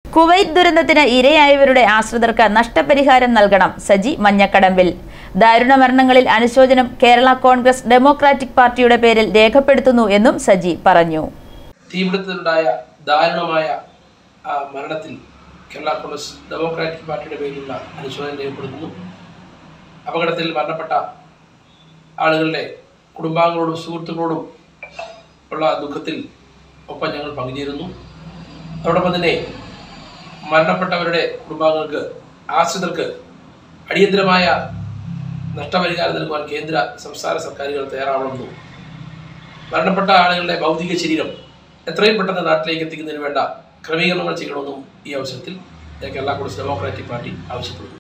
Kuwait ദുരന്തത്തിന് ഇരയായവരുടെ ആശ്രിതർക്ക് നഷ്ടപരിഹാരം നൽകണം സജി മഞ്ഞക്കടമ്പിൽ ദാരുണ മരണങ്ങളിൽ അനുശോചനം കേരള കോൺഗ്രസ് ഡെമോക്രാറ്റിക് പാർട്ടിയുടെ പേരിൽ രേഖപ്പെടുത്തുന്നു എന്നും സജി പറഞ്ഞു തീപിടുത്തത്തിലുണ്ടായ ദാരുണമായ ആ മരണത്തിൽ കേരള കോൺഗ്രസ് ഡെമോക്രാറ്റിക് പാർട്ടിയുടെ പേരിലുള്ള അനുശോചനം രേഖപ്പെടുത്തുന്നു അപകടത്തിൽ മരണപ്പെട്ട ആളുകളുടെ കുടുംബാംഗങ്ങളോടും സുഹൃത്തുക്കളോടും ഉള്ള ദുഃഖത്തിൽ ഒപ്പം ഞങ്ങൾ പങ്കുചേരുന്നു അതോടൊപ്പം തന്നെ മരണപ്പെട്ടവരുടെ കുടുംബാംഗങ്ങൾക്ക് ആശ്രിതർക്ക് അടിയന്തരമായ നഷ്ടപരിഹാരം നൽകുവാൻ കേന്ദ്ര സംസ്ഥാന സർക്കാരുകൾ തയ്യാറാവണമെന്നും മരണപ്പെട്ട ആളുകളുടെ ഭൗതിക ശരീരം എത്രയും പെട്ടെന്ന് നാട്ടിലേക്ക് എത്തിക്കുന്നതിന് വേണ്ട ക്രമീകരണങ്ങൾ ചെയ്യണമെന്നും ഈ അവസരത്തിൽ കേരള കോൺഗ്രസ് ഡെമോക്രാറ്റിക് പാർട്ടി ആവശ്യപ്പെടുന്നു